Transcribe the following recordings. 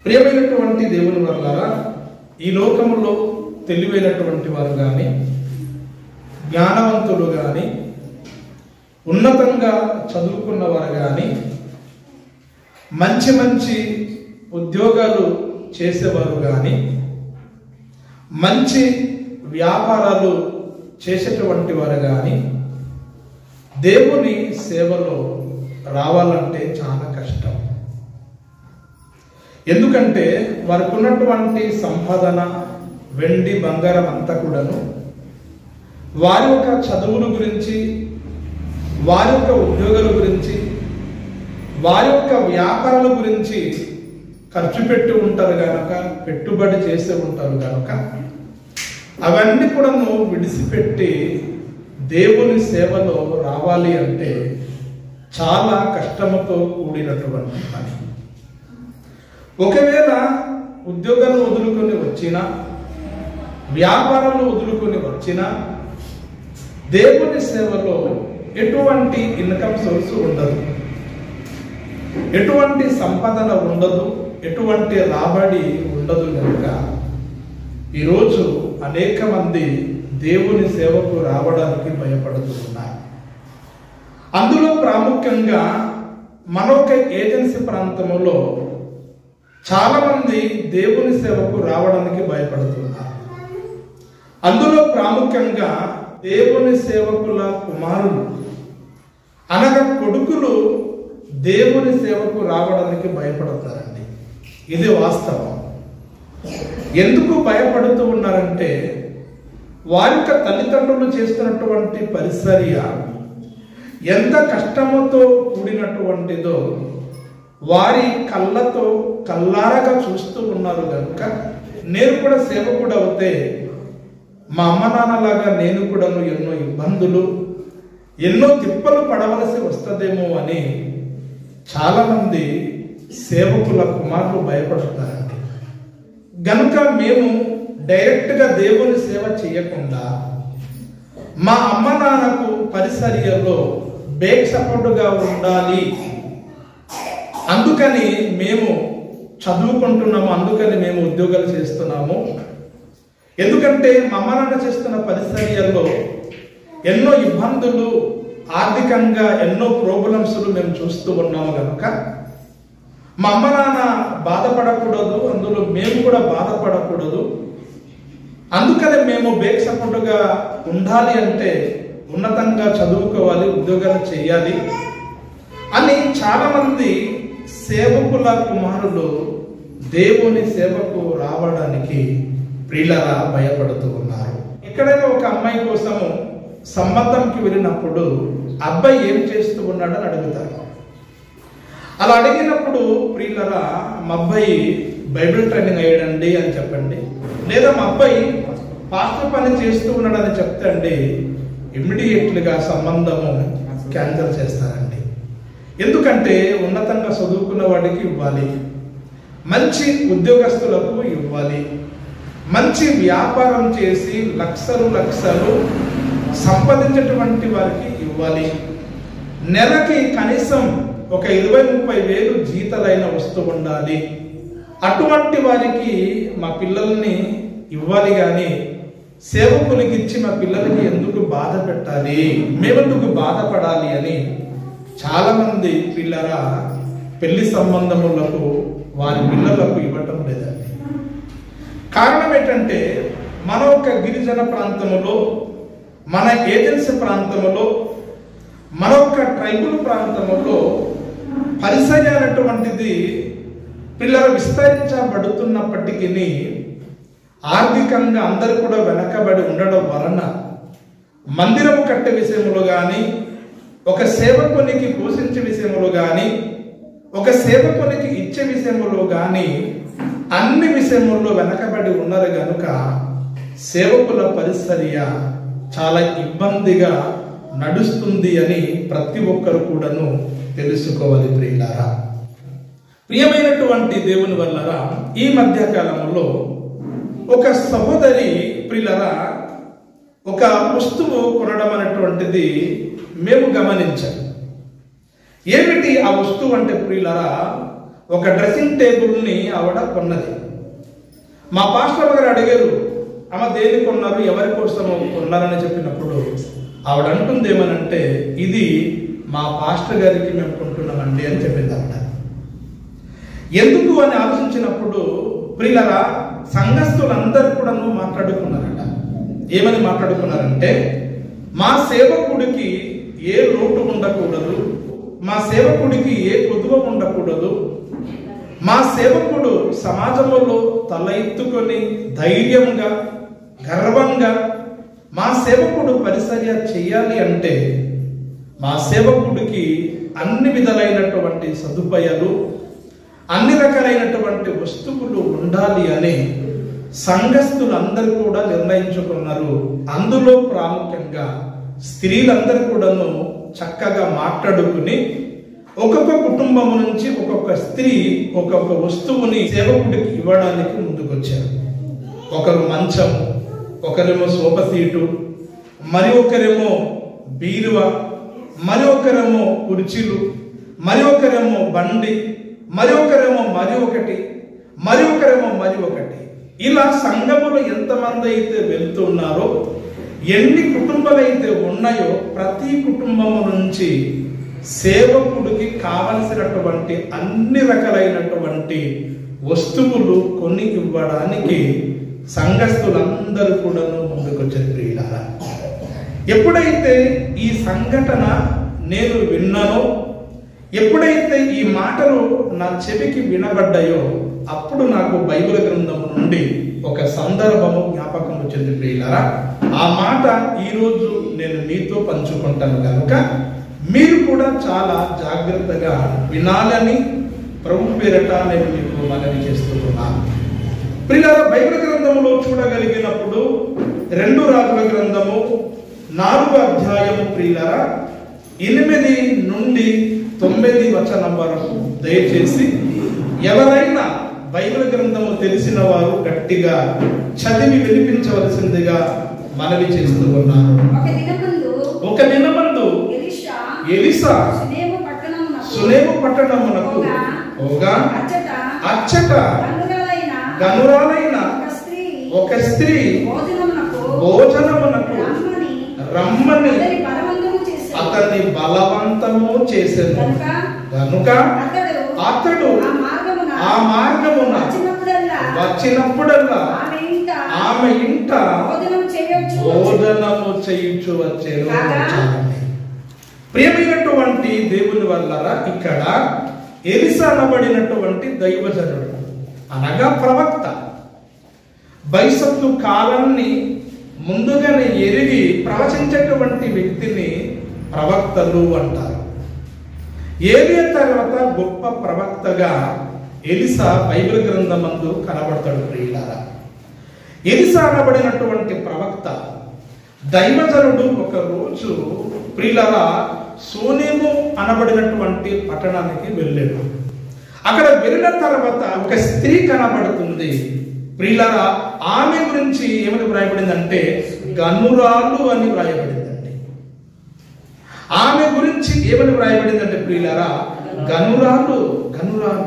ప్రియమైనటువంటి దేవుని వల్ల ఈ లోకములో తెలివైనటువంటి వారు కానీ జ్ఞానవంతులు కానీ ఉన్నతంగా చదువుకున్న వారు కానీ మంచి మంచి ఉద్యోగాలు చేసేవారు కానీ మంచి వ్యాపారాలు చేసేటువంటి వారు కానీ దేవుని సేవలో రావాలంటే చాలా కష్టం ఎందుకంటే వారికి ఉన్నటువంటి సంపాదన వెండి బంగారం అంతా కూడాను వారి యొక్క చదువుల గురించి వారి యొక్క ఉద్యోగాల గురించి వారి యొక్క వ్యాపారాల గురించి ఖర్చు పెట్టి ఉంటారు కనుక పెట్టుబడి చేసే ఉంటారు కనుక అవన్నీ కూడాను విడిచిపెట్టి దేవుని సేవలో రావాలి అంటే చాలా కష్టముతో కూడినటువంటి పని ఒకవేళ ఉద్యోగాలు వదులుకొని వచ్చినా వ్యాపారాలు వదులుకొని వచ్చినా దేవుని సేవలో ఎటువంటి ఇన్కమ్ సోర్స్ ఉండదు ఎటువంటి సంపదన ఉండదు ఎటువంటి రాబడి ఉండదు కనుక ఈరోజు అనేక మంది దేవుని సేవకు రావడానికి భయపడుతూ ఉన్నారు అందులో ప్రాముఖ్యంగా మనొక ఏజెన్సీ ప్రాంతంలో చాలా మంది దేవుని సేవకు రావడానికి భయపడుతున్నారు అందులో ప్రాముఖ్యంగా దేవుని సేవకుల కుమారులు అనగా కొడుకులు దేవుని సేవకు రావడానికి భయపడతారండి ఇది వాస్తవం ఎందుకు భయపడుతూ ఉన్నారంటే వారి యొక్క తల్లిదండ్రులు చేస్తున్నటువంటి పరిసర్య ఎంత కష్టముతో కూడినటువంటిదో వారి కళ్ళతో కల్లారగా చూస్తూ ఉన్నారు కనుక నేను కూడా సేవకుడు అవుతే మా అమ్మ నాన్నలాగా నేను కూడాను ఎన్నో ఇబ్బందులు ఎన్నో తిప్పలు పడవలసి వస్తుందేమో అని చాలా మంది సేవకుల కుమారులు భయపడుతున్నారండి గనుక మేము డైరెక్ట్గా దేవుని సేవ చేయకుండా మా అమ్మ నాన్నకు పరిసర్యలో బేక్ సపోర్టుగా ఉండాలి అందుకని మేము చదువుకుంటున్నాము అందుకని మేము ఉద్యోగాలు చేస్తున్నాము ఎందుకంటే మా అమ్మ నాన్న చేస్తున్న పరిసర్యల్లో ఎన్నో ఇబ్బందులు ఆర్థికంగా ఎన్నో ప్రాబ్లమ్స్లు మేము చూస్తూ ఉన్నాము కనుక మా అమ్మ నాన్న బాధపడకూడదు అందులో మేము కూడా బాధపడకూడదు అందుకనే మేము బేక్ సపోర్టుగా ఉండాలి అంటే ఉన్నతంగా చదువుకోవాలి ఉద్యోగాలు చేయాలి అని చాలా మంది సేవకుల కుమారులు దేవుని సేవకు రావడానికి ప్రియులరా భయపడుతూ ఉన్నారు ఎక్కడైనా ఒక అమ్మాయి కోసము సంబంధంకి వెళ్ళినప్పుడు అబ్బాయి ఏం చేస్తూ ఉన్నాడని అడుగుతారు అలా అడిగినప్పుడు ప్రియులరా మా అబ్బాయి బైబిల్ ట్రైనింగ్ అయ్యాడండి అని చెప్పండి లేదా మా అబ్బాయి పాస్టర్ పని చేస్తూ ఉన్నాడని చెప్తండి ఇమ్మీడియట్లుగా సంబంధము క్యాన్సిల్ చేస్తారండి ఎందుకంటే ఉన్నతంగా చదువుకున్న వాడికి ఇవ్వాలి మంచి ఉద్యోగస్తులకు ఇవ్వాలి మంచి వ్యాపారం చేసి లక్షలు లక్షలు సంపాదించేటువంటి వారికి ఇవ్వాలి నెలకి కనీసం ఒక ఇరవై ముప్పై వేలు జీతాలైన వస్తూ ఉండాలి అటువంటి వారికి మా పిల్లల్ని ఇవ్వాలి కానీ సేవకులకి ఇచ్చి మా పిల్లలకి ఎందుకు బాధ పెట్టాలి మేమెందుకు బాధపడాలి అని చాలా మంది పిల్లల పెళ్లి సంబంధములకు వారి పిల్లలకు ఇవ్వటం లేదండి కారణం ఏంటంటే మన ఒక గిరిజన ప్రాంతంలో మన ఏజెన్సీ ప్రాంతంలో మన ఒక ట్రైబల్ ప్రాంతంలో పరిసయ అనేటువంటిది పిల్లలు విస్తరించబడుతున్నప్పటికీ ఆర్థికంగా అందరు కూడా వెనకబడి ఉండడం వలన మందిరము కట్టే విషయంలో కానీ ఒక సేవకునికి పోషించే విషయంలో కానీ ఒక సేవకునికి ఇచ్చే విషయంలో కానీ అన్ని విషయముల్లో వెనకబడి ఉన్నారు గనుక సేవకుల పరిసర్య చాలా ఇబ్బందిగా నడుస్తుంది అని ప్రతి ఒక్కరు కూడాను తెలుసుకోవాలి ప్రియులారా ప్రియమైనటువంటి దేవుని వల్లరా ఈ మధ్య కాలంలో ఒక సహోదరి ప్రియులరా ఒక వస్తువు కొనడం అనేటువంటిది మేము గమనించాం ఏమిటి ఆ వస్తువు అంటే ప్రియులరా ఒక డ్రెస్సింగ్ టేబుల్ని ఆవిడ కొన్నది మా పాస్టర్ గారు అడిగారు అమ్మ దేని కొన్నారు ఎవరి కోసం కొన్నారని చెప్పినప్పుడు ఆవిడ అంటుంది ఏమనంటే ఇది మా పాస్టర్ గారికి మేము కొంటున్నామండి అని చెప్పింది ఆవిడ ఎందుకు అని ఆలోచించినప్పుడు ప్రియులరా సంఘస్థులందరూ కూడా మాట్లాడుకున్నారట ఏమని మాట్లాడుకున్నారంటే మా సేవకుడికి ఏ లోటు ఉండకూడదు మా సేవకుడికి ఏ కొదువ ఉండకూడదు మా సేవకుడు సమాజంలో తల ఎత్తుకొని ధైర్యంగా గర్వంగా మా సేవకుడు పరిచర్య చేయాలి అంటే మా సేవకుడికి అన్ని విధాలైనటువంటి సదుపాయాలు అన్ని రకాలైనటువంటి వస్తువులు ఉండాలి అని సంఘస్థులందరూ కూడా నిర్ణయించుకున్నారు అందులో ప్రాముఖ్యంగా స్త్రీలందరూ కూడాను చక్కగా మాట్లాడుకుని ఒక్కొక్క కుటుంబం నుంచి ఒక్కొక్క స్త్రీ ఒక్కొక్క వస్తువుని సేవకుడికి ఇవ్వడానికి ముందుకొచ్చారు ఒకరు మంచం ఒకరేమో సోఫా సీటు మరి ఒకరేమో బీరువా మరి ఒకరేమో కుర్చీలు మరి ఒకరేమో బండి మరి ఒకరేమో మరి ఒకటి మరి ఒకరేమో మరి ఒకటి ఇలా సంఘములో ఎంతమంది అయితే వెళ్తున్నారో ఎన్ని కుటుంబాలు అయితే ఉన్నాయో ప్రతి కుటుంబము నుంచి సేవకుడికి కావలసినటువంటి అన్ని రకాలైనటువంటి వస్తువులు కొని ఇవ్వడానికి సంఘస్థులందరూ కూడా ముందుకొచ్చారు ప్రియులారా ఎప్పుడైతే ఈ సంఘటన నేను విన్నానో ఎప్పుడైతే ఈ మాటలు నా చెవికి వినబడ్డాయో అప్పుడు నాకు బైబిల్ గ్రంథం నుండి ఒక సందర్భము జ్ఞాపకం వచ్చింది ప్రియులారా ఆ మాట ఈరోజు నేను మీతో పంచుకుంటాను కనుక మీరు కూడా చాలా జాగ్రత్తగా వినాలని ప్రభు పేరట నేను మీకు మనవి చేస్తున్నాను ప్రియులారా బైబిల్ గ్రంథంలో చూడగలిగినప్పుడు రెండు రాజుల గ్రంథము నాలుగో అధ్యాయము ప్రియులారా ఎనిమిది నుండి తొమ్మిది వచనం వరకు దయచేసి ఎవరైనా బైబిల్ గ్రంథము తెలిసిన వారు గట్టిగా చదివి వినిపించవలసిందిగా మనవి చేస్తూ ఉన్నారు ఒక దినమందు ఒక దినమందు ఎలీషా ఎలిసా సునేము పట్టణమునకు సులేము పట్టణమునకు పోగా పోగా అచ్చట అచ్చట గనురాలైన గనురాలైన ఒక స్త్రీ ఒక స్త్రీ భోజనమునకు భోజనమునకు రమ్మని రమ్మని అతని బలవంతము చేశాడు అతన్ని బలవంతము చేసేది కనుక కనుక అతడు అతడు ఆ మార్గమున ఆ మార్గమున వచ్చినప్పుడల్లా వచ్చినప్పుడల్లా ఆమె ఇంట ఆమె ఇంట భోజనం చేయొచ్చు భోజనము చేయించు వచ్చేను కాగా? ప్రియమైనటువంటి దేవుని వల్ల ఇక్కడ ఎలిసా అనబడినటువంటి దైవజనుడు అనగా ప్రవక్త భవిష్యత్తు కాలాన్ని ముందుగానే ఎరిగి ప్రవచించేటువంటి వ్యక్తిని ప్రవక్తలు అంటారు ఏలియా తర్వాత గొప్ప ప్రవక్తగా ఎలిసా బైబిల్ గ్రంథమందు కనబడతాడు ప్రియులారా ఎలిసా అనబడినటువంటి ప్రవక్త దైవజనుడు ఒక రోజు ప్రియులారా సోనేము అనబడినటువంటి పట్టణానికి వెళ్ళాడు అక్కడ వెళ్ళిన తర్వాత ఒక స్త్రీ కనబడుతుంది ప్రియులారా ఆమె గురించి ఏమని వ్రాయబడిందంటే గనురాలు అని వ్రాయబడిందండి ఆమె గురించి ఏమని వ్రాయబడిందంటే ప్రియులారా గనురాలు గనురాలు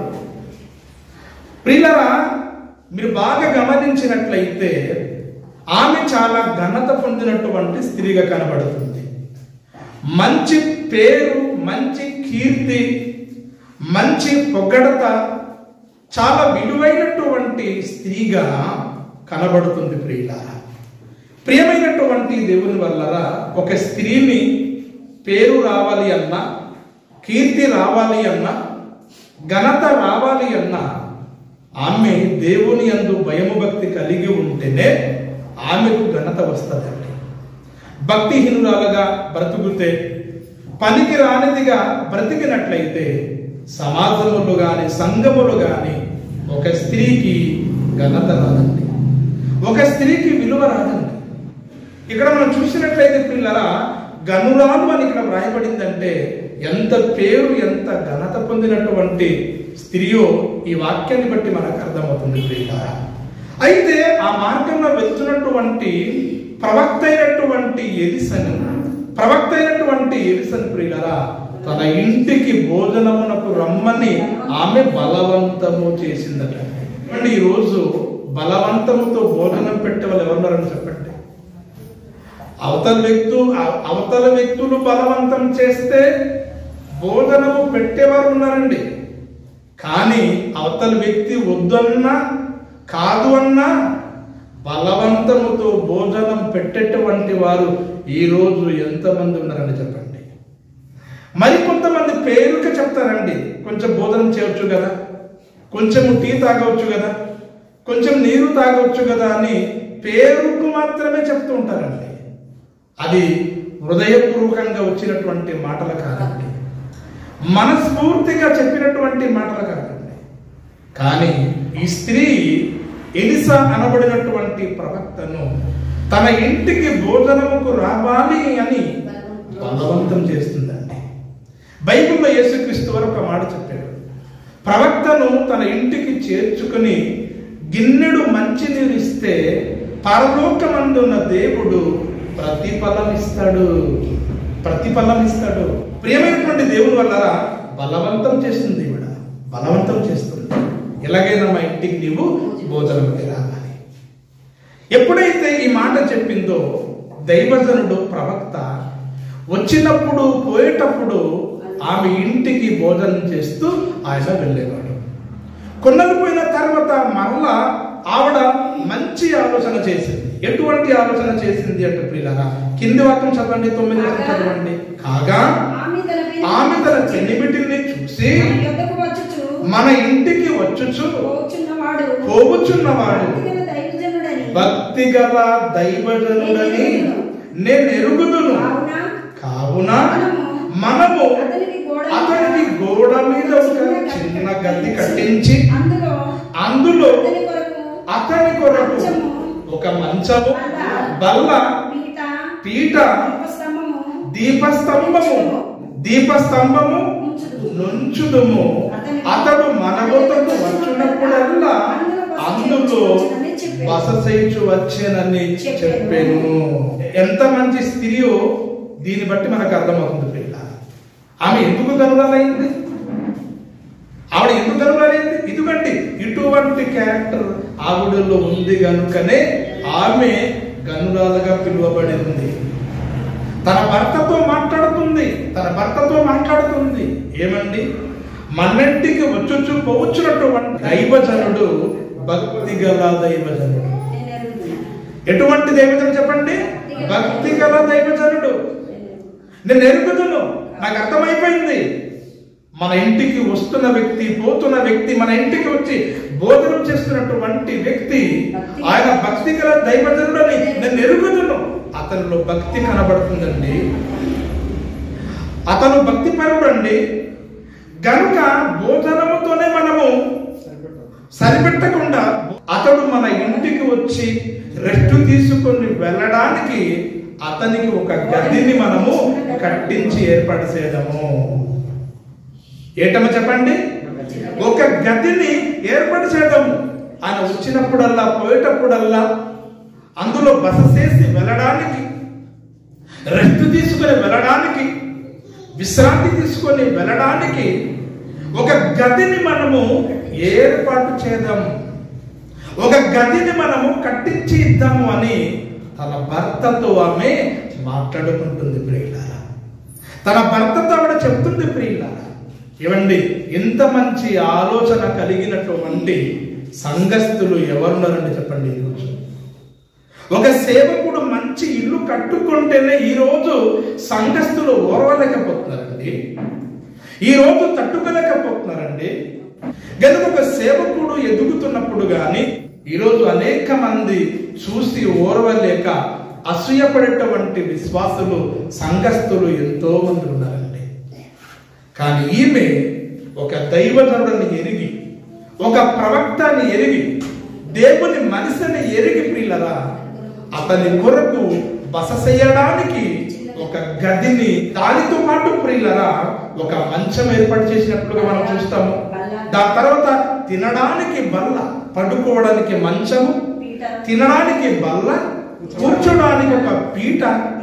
ప్రియులారా మీరు బాగా గమనించినట్లయితే ఆమె చాలా ఘనత పొందినటువంటి స్త్రీగా కనబడుతుంది మంచి పేరు మంచి కీర్తి మంచి పొగడత చాలా విలువైనటువంటి స్త్రీగా కనబడుతుంది ప్రియులారా ప్రియమైనటువంటి దేవుని వల్లరా ఒక స్త్రీని పేరు రావాలి అన్నా కీర్తి రావాలి అన్నా ఘనత రావాలి అన్నా ఆమె దేవుని యందు భయము భక్తి కలిగి ఉంటేనే ఆమెకు ఘనత వస్తుందండి భక్తిహీనురాలుగా బ్రతుకుతే పనికి రానిదిగా బ్రతికినట్లయితే సమాజములు గాని సంఘములు గాని ఒక స్త్రీకి ఘనత రాదండి ఒక స్త్రీకి విలువ రాదండి ఇక్కడ మనం చూసినట్లయితే పిల్లరా గనురాలు అని ఇక్కడ వ్రాయబడిందంటే ఎంత పేరు ఎంత ఘనత పొందినటువంటి స్త్రీయో ఈ వాక్యాన్ని బట్టి మనకు అర్థమవుతుంది ప్రియులారా అయితే ఆ మార్గంలో వెళ్తున్నటువంటి ప్రవక్త అయినటువంటి ఎలిసన్ ప్రవక్త అయినటువంటి ఎలిసన్ ప్రియులరా తన ఇంటికి భోజనమునకు రమ్మని ఆమె బలవంతము చేసిందట అంటే ఈరోజు బలవంతముతో భోజనం పెట్టే వాళ్ళు ఎవరున్నారని చెప్పండి అవతల వ్యక్తు అవ- అవతల వ్యక్తులు బలవంతం చేస్తే భోజనము పెట్టేవారు ఉన్నారండి కానీ అవతల వ్యక్తి వద్దన్నా కాదు అన్నా బలవంతముతో భోజనం పెట్టేటువంటి వారు ఈరోజు ఎంతమంది ఉన్నారని చెప్పండి మరి కొంతమంది పేరుక చెప్తారండి కొంచెం భోజనం చేయొచ్చు కదా కొంచెం టీ తాగవచ్చు కదా కొంచెం నీరు తాగవచ్చు కదా అని పేరుకు మాత్రమే చెప్తూ ఉంటారండి అది హృదయపూర్వకంగా వచ్చినటువంటి మాటలు కాదండి మనస్ఫూర్తిగా చెప్పినటువంటి మాటలు కాదండి కానీ ఈ స్త్రీ ఎలిసా అనబడినటువంటి ప్రవక్తను తన ఇంటికి భోజనముకు రావాలి అని బలవంతం చేస్తుందండి బైబిల్లో యేసుక్రీస్తు వారు ఒక మాట చెప్పాడు ప్రవక్తను తన ఇంటికి చేర్చుకుని గిన్నెడు మంచినీరు ఇస్తే పరలోకమందున్న దేవుడు ప్రతిఫలం ఇస్తాడు ప్రతిఫలం ఇస్తాడు ప్రియమైనటువంటి దేవుని వల్ల బలవంతం చేస్తుంది దేవుడ బలవంతం చేస్తుంది ఎలాగైనా మా ఇంటికి నీవు భోజనంకి రావాలి ఎప్పుడైతే ఈ మాట చెప్పిందో దైవజనుడు ప్రవక్త వచ్చినప్పుడు పోయేటప్పుడు ఆమె ఇంటికి భోజనం చేస్తూ ఆయన వెళ్ళేవాడు కొన్నలు పోయిన తర్వాత మరలా ఆవిడ మంచి ఆలోచన చేసింది ఎటువంటి ఆలోచన చేసింది అంటే ప్రియులరా కింది వాక్యం చదవండి తొమ్మిది వాక్యం చదవండి కాగా ఆమె తన మీద ఆమె తన చెన్నిబిడ్డిని చూసి మన యొద్దకు వచ్చుచు మన ఇంటికి వచ్చుచు పోచున్నవాడు పోవుచున్నవాడు భక్తిగల దైవజనుడని భక్తి గల దైవజనుడని నేను ఎరుగుదును కావున కావున మనము అతనికి గోడ మీద అతనికి గోడ మీద ఒక చిన్న గది కట్టించి అందులో అందులో అతని కొరకు అతని కొరకు మంచము, ఒక మంచము బల్ల, బల్ల పీట పీట దీపస్తంభము దీపస్తంభము దీపస్తంభము నుంచుదుము అతడు మన వద్దకు వచ్చినప్పుడల్లా అందులో బస చేయించు వచ్చేనని చెప్పాను ఎంత మంచి స్త్రీయో దీన్ని బట్టి మనకు అర్థమవుతుంది పిల్ల ఆమె ఎందుకు గనురాలైంది ఆవిడ ఎందుకు గనురాలైంది ఇటువంటి ఇటువంటి క్యారెక్టర్ ఆవిడలో ఉంది గనుకనే ఆమె గనురాలుగా పిలువబడింది తన భర్తతో మాట్లాడుతుంది తన భర్తతో మాట్లాడుతుంది ఏమండి మన్నింటికి వచ్చుచు పోవచ్చునటువంటి దైవజనుడు భక్తి గల దైవజనుడు నేను ఎరుగుదును. ఎటువంటి దైవజనుడు చెప్పండి భక్తి గల దైవజనుడు నేను ఎరుగుదును నాకు అర్థమైపోయింది మన ఇంటికి వస్తున్న వ్యక్తి పోతున్న వ్యక్తి మన ఇంటికి వచ్చి భోజనం చేస్తున్నటువంటి వ్యక్తి ఆయన భక్తి గల దైవజనుడని నేను ఎరుగుదును అతనిలో భక్తి కనబడుతుందండి అతను భక్తి పరుడండి గనుక భోజనముతోనే మనము సరిపెట్టకుండా అతడు మన ఇంటికి వచ్చి రెస్ట్ తీసుకొని వెళ్ళడానికి అతనికి ఒక గదిని మనము కట్టించి ఏర్పాటు చేయడము ఏటమ్మ చెప్పండి ఒక గదిని ఏర్పాటు చేయడము ఆయన వచ్చినప్పుడల్లా పోయేటప్పుడల్లా అందులో బస చేసి వెళ్ళడానికి రెస్ట్ తీసుకొని వెళ్ళడానికి విశ్రాంతి తీసుకొని వెళ్ళడానికి ఒక గదిని మనము ఏర్పాటు చేద్దాము ఒక గదిని మనము కట్టించి ఇద్దాము అని తన భర్తతో ఆమె మాట్లాడుకుంటుంది ప్రియులారా తన భర్తతో ఆవిడ చెప్తుంది ప్రియులారా ఏమండి ఇంత మంచి ఆలోచన కలిగినటువంటి సంఘస్థులు ఎవరున్నారండి చెప్పండి ఈరోజు ఒక సేవకుడు మంచి ఇల్లు కట్టుకుంటేనే ఈ రోజు సంఘస్థులు ఓర్వలేకపోతున్నారండి ఈ రోజు తట్టుకోలేకపోతున్నారండి గనుక ఒక సేవకుడు ఎదుగుతున్నప్పుడు గాని ఈరోజు అనేక మంది చూసి ఓర్వలేక అసూయపడేటువంటి విశ్వాసులు సంఘస్థులు ఎంతో మంది ఉన్నారండి కానీ ఈమె ఒక దైవజనుడిని ఎరిగి ఒక ప్రవక్తని ఎరిగి దేవుని మనిషిని ఎరిగి ప్రియులరా అతని కొరకు బస చేయడానికి ఒక గదిని దానితో పాటు ప్రియులరా ఒక మంచం ఏర్పాటు చేసినట్లుగా మనం చూస్తాము దాని తర్వాత తినడానికి బల్ల పడుకోవడానికి మంచము పీట తినడానికి బల్ల కూర్చోడానికి ఒక పీట దీపస్తంభము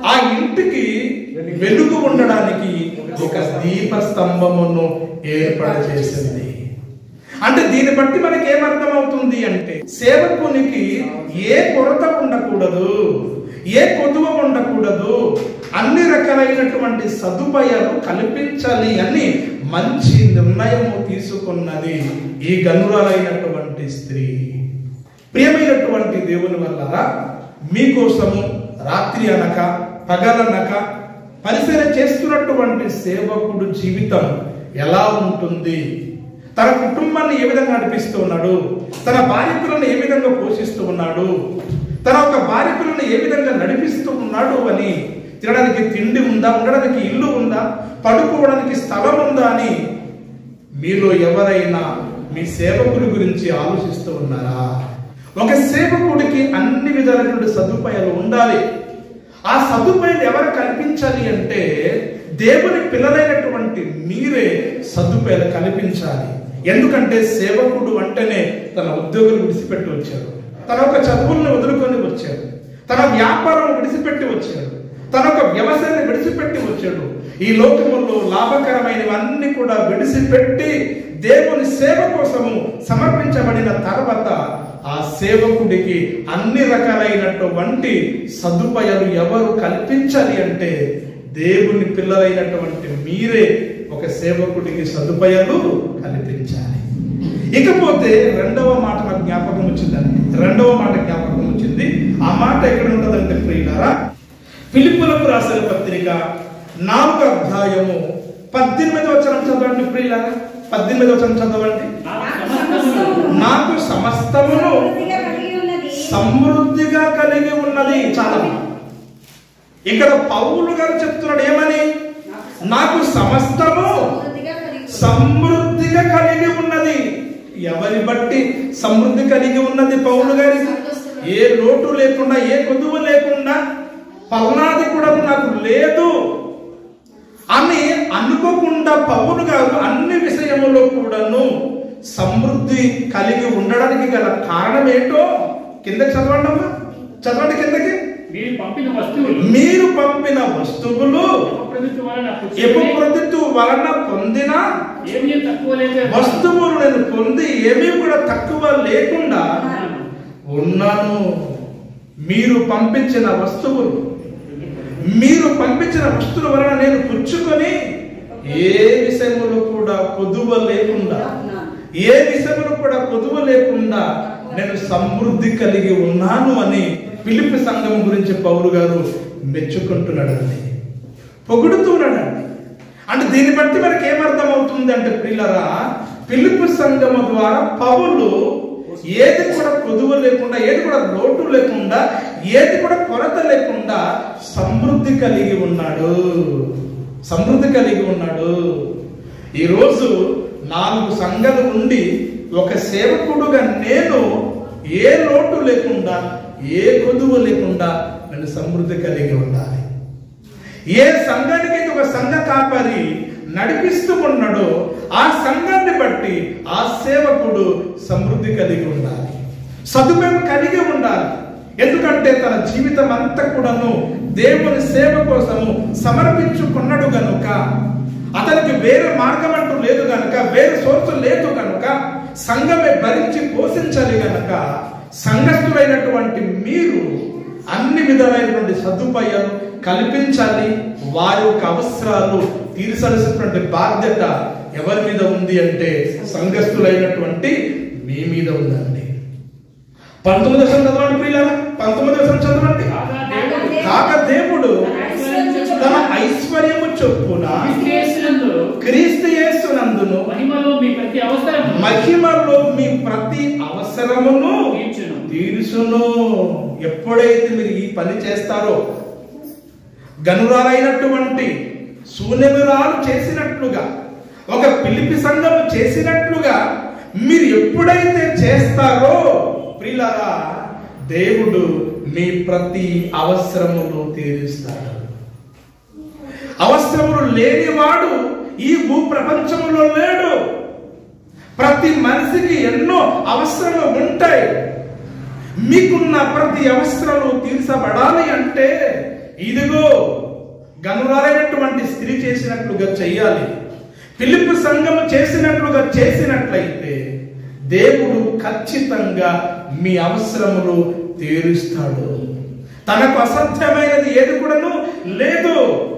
ఆ ఇంటికి వెలుగు ఉండడానికి ఒక దీప స్తంభమును ఏర్పాటు చేసింది అంటే దీన్ని బట్టి మనకి ఏమర్థమవుతుంది అంటే సేవకునికి ఏ కొరత ఉండకూడదు ఏ కొదువ ఉండకూడదు అన్ని రకాలైనటువంటి సదుపాయాలు కల్పించాలి అని మంచి నిర్ణయము తీసుకున్నది ఈ గనురాలైనటువంటి స్త్రీ ప్రియమైనటువంటి దేవుని వల్ల మీకోసము రాత్రి అనక పగలనక పరిశీలన చేస్తున్నటువంటి సేవకుడు జీవితం ఎలా ఉంటుంది తన కుటుంబాన్ని ఏ విధంగా నడిపిస్తూ ఉన్నాడు తన బాధితులను ఏ విధంగా పోషిస్తూ ఉన్నాడు తన ఒక బాధితులను ఏ విధంగా నడిపిస్తూ ఉన్నాడు అని తినడానికి తిండి ఉందా ఉండడానికి ఇల్లు ఉందా పడుకోవడానికి స్థలం ఉందా అని మీలో ఎవరైనా మీ సేవకుడి గురించి ఆలోచిస్తూ ఉన్నారా ఒక సేవకుడికి అన్ని విధాలైనటువంటి సదుపాయాలు ఉండాలి ఆ సదుపాయాలు ఎవరు కల్పించాలి అంటే దేవుని పిల్లలైనటువంటి మీరే సదుపాయాలు కల్పించాలి ఎందుకంటే సేవకుడు అంటేనే తన ఉద్యోగులు విడిచిపెట్టి వచ్చాడు తన ఒక చదువులను వదులుకొని వచ్చాడు తన వ్యాపారం విడిచిపెట్టి వచ్చాడు తన ఒక వ్యవసాయాన్ని విడిచిపెట్టి వచ్చాడు ఈ లోకములో లాభకరమైనవన్నీ కూడా విడిచిపెట్టి దేవుని సేవ కోసము సమర్పించబడిన తర్వాత ఆ సేవకుడికి అన్ని రకాలైనటువంటి సదుపాయాలు ఎవరు కల్పించాలి అంటే దేవుని పిల్లలైనటువంటి మీరే ఒక సేవకుడికి సదుపాయాలు కల్పించాలి ఇకపోతే రెండవ మాట నాకు జ్ఞాపకం వచ్చిందండి రెండవ మాట జ్ఞాపకం వచ్చింది ఆ మాట ఎక్కడ ఉంటుందంటే ప్రియులారా ఫిలిప్పులకు రాసిన పత్రిక నాలుగు అధ్యాయము పద్దెనిమిది వచనం చదవండి ప్రియులారా పద్దెనిమిది వచనం చదవండి నాకు సమస్తమును సమృద్ధిగా కలిగి ఉన్నది సమృద్ధిగా కలిగి ఉన్నది చాలా ఇక్కడ పౌలు గారు చెప్తున్నాడు ఏమని నాకు సమస్తము సమృద్ధిగా కలిగి ఉన్నది. సమృద్ధిగా కలిగి ఉన్నది ఎవరి బట్టి సమృద్ధి కలిగి ఉన్నది పౌలు గారికి ఏ లోటు లేకుండా ఏ కొదువు లేకుండా పల్నాది కూడా నాకు లేదు అని అనుకోకుండా పౌలు గారు అన్ని విషయములో కూడాను సమృద్ధి కలిగి ఉండడానికి గల కారణం ఏంటో కిందకి చదవండి అమ్మా చదవండి కిందకి మీరు పంపిన వస్తువులు మీరు పంపిన వస్తువులు ప్రభుత్వం వలన ఎపప్రతిత్తు వలన పొందిన ఏమీ తక్కువ లేదు వస్తువులు నేను పొంది ఏమీ కూడా తక్కువ లేకుండా ఉన్నాను మీరు పంపించిన వస్తువులు మీరు పంపించిన వస్తువుల వలన నేను పుచ్చుకొని ఏ విషయములు కూడా కొదువ లేకుండా ఏ విషయములు కూడా కొదువ లేకుండా నేను సమృద్ధి కలిగి ఉన్నాను అని పిలిపి సంఘం గురించి పౌరు గారు మెచ్చుకుంటున్నాడండి పొగుడుతున్నాడండి అంటే దీన్ని బట్టి మనకి ఏమర్థం అవుతుంది అంటే పిల్లరా పిలుపు సంఘము ద్వారా పౌలు ఏది కూడా కొదువ లేకుండా ఏది కూడా లోటు లేకుండా ఏది కూడా కొరత లేకుండా సమృద్ధి కలిగి ఉన్నాడు సమృద్ధి కలిగి ఉన్నాడు ఈరోజు నాలుగు సంఘాలు ఉండి ఒక సేవకుడుగా నేను ఏ లోటు లేకుండా ఏ కొదువ లేకుండా నేను సమృద్ధి కలిగి ఉండాలి ఏ సంఘానికి అయితే ఒక సంఘ కాపరి నడిపిస్తూ ఉన్నాడో ఆ సంఘాన్ని బట్టి ఆ సేవకుడు సమృద్ధి కలిగి ఉండాలి సదుపాయం కలిగి ఉండాలి ఎందుకంటే తన జీవితం అంతా కూడాను దేవుని సేవ కోసము సమర్పించుకున్నాడు గనుక అతనికి వేరే మార్గం అంటూ లేదు గనుక వేరే సోర్సు లేదు గనుక సంఘమే భరించి పోషించాలి గనుక సంఘస్థులైనటువంటి మీరు అన్ని విధాలైనటువంటి సదుపాయాలు కల్పించాలి వారి యొక్క అవసరాలు తీర్చాల్సినటువంటి బాధ్యత ఎవరి మీద ఉంది అంటే సంఘస్థులైనటువంటి మీ మీద ఉందండి పంతొమ్మిది దశలు చదవండి ప్రియులారా పంతొమ్మిది దశలు చదవండి కాక దేవుడు తన ఐశ్వర్యము చొప్పున క్రీస్తునందు క్రీస్తు యేసునందును మహిమలో మీ ప్రతి అవసరం మహిమలో మీ ప్రతి అవసరమును తీర్చును. తీర్చును ఎప్పుడైతే మీరు ఈ పని చేస్తారో గనురాలైనటువంటి శూన్యమురాలు చేసినట్లుగా ఒక పిలిపి సంఘము చేసినట్లుగా మీరు ఎప్పుడైతే చేస్తారో ప్రియులారా దేవుడు మీ ప్రతి అవసరమును తీరుస్తాడు అవసరములు లేనివాడు ఈ భూ ప్రపంచంలో లేడు ప్రతి మనిషికి ఎన్నో అవసరాలు ఉంటాయి మీకున్న ప్రతి అవసరాలు తీర్చబడాలి అంటే ఇదిగో గనురాలైనటువంటి స్త్రీ చేసినట్లుగా చెయ్యాలి పిలుపు సంఘము చేసినట్లుగా చేసినట్లయితే దేవుడు ఖచ్చితంగా మీ అవసరములు తీరుస్తాడు తనకు అసాధ్యమైనది ఏది కూడాను లేదు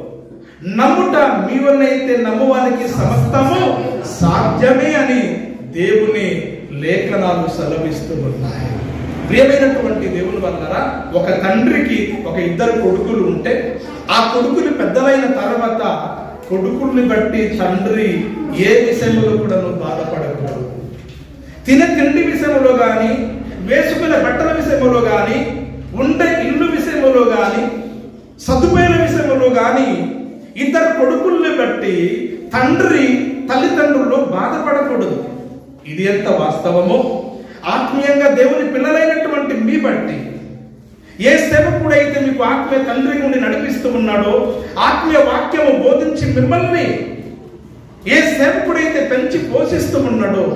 నమ్ముట మీ వల్లైతే నమ్మువానికి సమస్తము సాధ్యమే అని దేవుని లేఖనాలు సెలవిస్తూ ఉన్నాయి ప్రియమైనటువంటి దేవుని వల్లరా ఒక తండ్రికి ఒక ఇద్దరు కొడుకులు ఉంటే ఆ కొడుకులు పెద్దలైన తర్వాత కొడుకుల్ని బట్టి తండ్రి ఏ విషయంలో కూడా బాధపడకూడదు తినే తిండి విషయంలో గాని వేసుకునే బట్టల విషయంలో గాని ఉండే ఇల్లు విషయంలో గాని సదుపాయాల విషయంలో గాని ఇద్దరు కొడుకుల్ని బట్టి తండ్రి తల్లిదండ్రులు బాధపడకూడదు ఇది ఎంత వాస్తవమో ఆత్మీయంగా దేవుని పిల్లలైనటువంటి మీ బట్టి ఏ సేవకుడైతే మీకు ఆత్మీయ తండ్రి నుండి నడిపిస్తూ ఉన్నాడో ఆత్మీయ వాక్యము బోధించి మిమ్మల్ని ఏ సేవకుడైతే పెంచి పోషిస్తూ ఉన్నాడో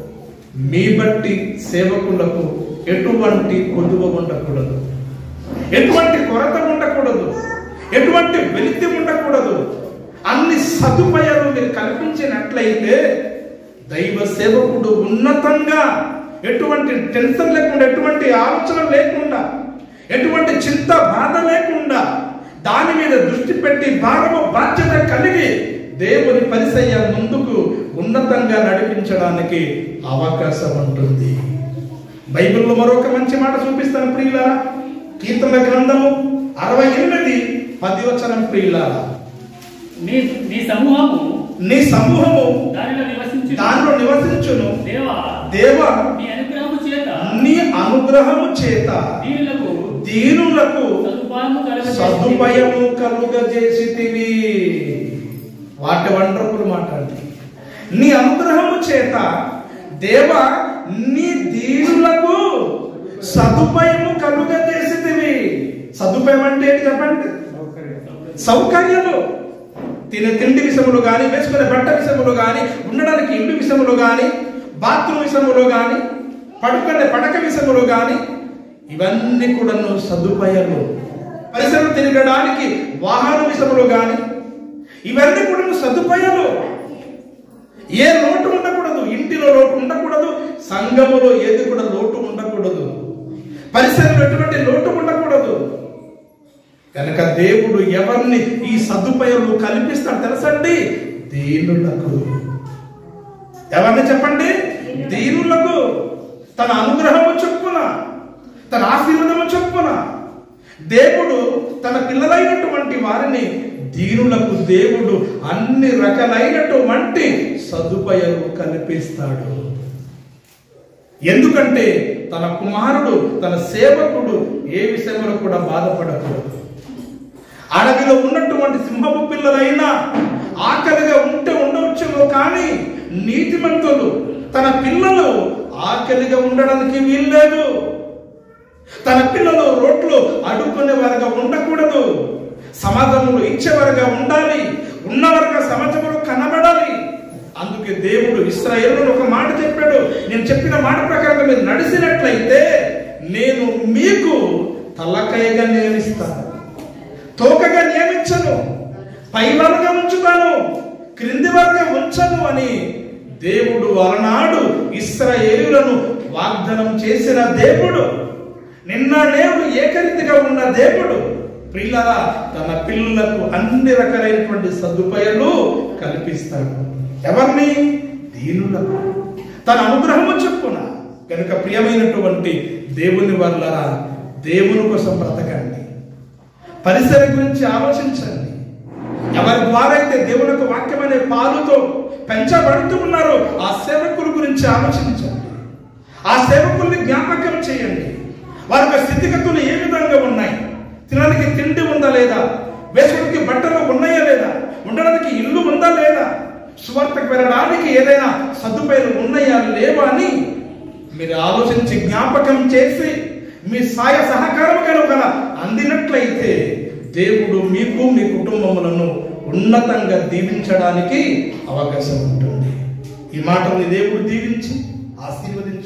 మీ బట్టి సేవకులకు ఎటువంటి కొదువ ఉండకూడదు ఎటువంటి కొరత ఉండకూడదు ఎటువంటి వెలితి ఉండకూడదు అన్ని సదుపాయాలు మీరు కల్పించినట్లయితే దైవ సేవకుడు ఉన్నతంగా ఎటువంటి టెన్షన్ లేకుండా ఎటువంటి ఆలోచన లేకుండా ఎటువంటి చింత బాధ లేకుండా దాని మీద దృష్టి పెట్టి భారము బాధ్యత కలిగి దేవుని పరిసయ్య ముందుకు ఉన్నతంగా నడిపించడానికి అవకాశం ఉంటుంది బైబిల్లో మరొక మంచి మాట చూపిస్తాను ప్రియులారా కీర్తన గ్రంథము అరవై ఎనిమిది పది వచనం ప్రియులారా నీ నీ సమూహము నీ సమూహము దానిలో నివసించు దానిలో నివసించును దేవా దేవ నీ అనుగ్రహము చేత నీ అనుగ్రహము చేత దీనులకు దీనులకు సదుపాయము కలగజేసి సదుపాయము కలుగజేసితివి వాటి వండర్ఫుల్ మాట అండి నీ అనుగ్రహము చేత దేవ నీ దీనులకు సదుపాయము కలుగజేసితివి సదుపాయం అంటే ఏంటి చెప్పండి సౌకర్యాలు తినే తిండి విషయంలో కానీ వేసుకునే బట్ట విషయంలో కానీ ఉండడానికి ఇల్లు విషయంలో కానీ బాత్రూమ్ విషయంలో కానీ పడుకునే పడక విషయంలో కానీ ఇవన్నీ కూడా సదుపాయాలు పరిసరం తిరగడానికి వాహన విషయంలో కానీ ఇవన్నీ కూడా సదుపాయాలు ఏ లోటు ఉండకూడదు ఇంటిలో లోటు ఉండకూడదు సంఘములో ఏది కూడా లోటు ఉండకూడదు పరిసరం ఎటువంటి లోటు ఉండకూడదు కనుక దేవుడు ఎవరిని ఈ సదుపాయాలు కల్పిస్తాడు తెలుసండి దీనులకు ఎవరిని చెప్పండి దీనులకు తన అనుగ్రహము చొప్పున తన ఆశీర్వాదము చొప్పున దేవుడు తన పిల్లలైనటువంటి వారిని దీనులకు దేవుడు అన్ని రకాలైనటువంటి సదుపాయాలు కల్పిస్తాడు ఎందుకంటే తన కుమారుడు తన సేవకుడు ఏ విషయంలో కూడా బాధపడకూడదు అడవిలో ఉన్నటువంటి సింహపు పిల్లలైనా ఆకలిగా ఉంటే ఉండవచ్చును కానీ నీతిమంతులు తన పిల్లలు ఆకలిగా ఉండడానికి వీల్లేదు తన పిల్లలు రోడ్లు అడుక్కునే వారుగా ఉండకూడదు సమాజంలో ఇచ్చేవారుగా ఉండాలి ఉన్నవారుగా సమాజంలో కనబడాలి అందుకే దేవుడు ఇస్రాయేలును ఒక మాట చెప్పాడు నేను చెప్పిన మాట ప్రకారం మీరు నడిచినట్లయితే నేను మీకు తలకాయగా నియమిస్తాను తోకగా నియమించను పైవారుగా ఉంచుతాను క్రింది వారుగా ఉంచను అని దేవుడు అలనాడు ఇస్రాయేలులను వాగ్దానం చేసిన దేవుడు నిన్న నేడు ఏకరీతిగా ఉన్న దేవుడు పిల్లల తన పిల్లలకు అన్ని రకాలైనటువంటి సదుపాయాలు కల్పిస్తాడు ఎవరిని దీనులకు తన అనుగ్రహము చెప్పున కనుక ప్రియమైనటువంటి దేవుని వల్ల దేవుని కోసం బ్రతకండి పరిసర గురించి ఆలోచించండి ఎవరి ద్వారా అయితే దేవునికి వాక్యం అనే పాలుతో పెంచబడుతూ ఉన్నారో ఆ సేవకుల గురించి ఆలోచించండి ఆ సేవకుల్ని జ్ఞాపకం చేయండి వారి యొక్క స్థితిగతులు ఏ విధంగా ఉన్నాయి తినడానికి తిండి ఉందా లేదా వేసుకోవడానికి బట్టలు ఉన్నాయా లేదా ఉండడానికి ఇల్లు ఉందా లేదా సువార్తకు వెళ్ళడానికి ఏదైనా సదుపాయాలు ఉన్నాయా లేవా అని మీరు ఆలోచించి జ్ఞాపకం చేసి మీ సాయ సహకారం కనుక అందినట్లయితే దేవుడు మీకు మీ కుటుంబములను ఉన్నతంగా దీవించడానికి అవకాశం ఉంటుంది ఈ మాటల్ని దేవుడు దీవించి ఆశీర్వదించి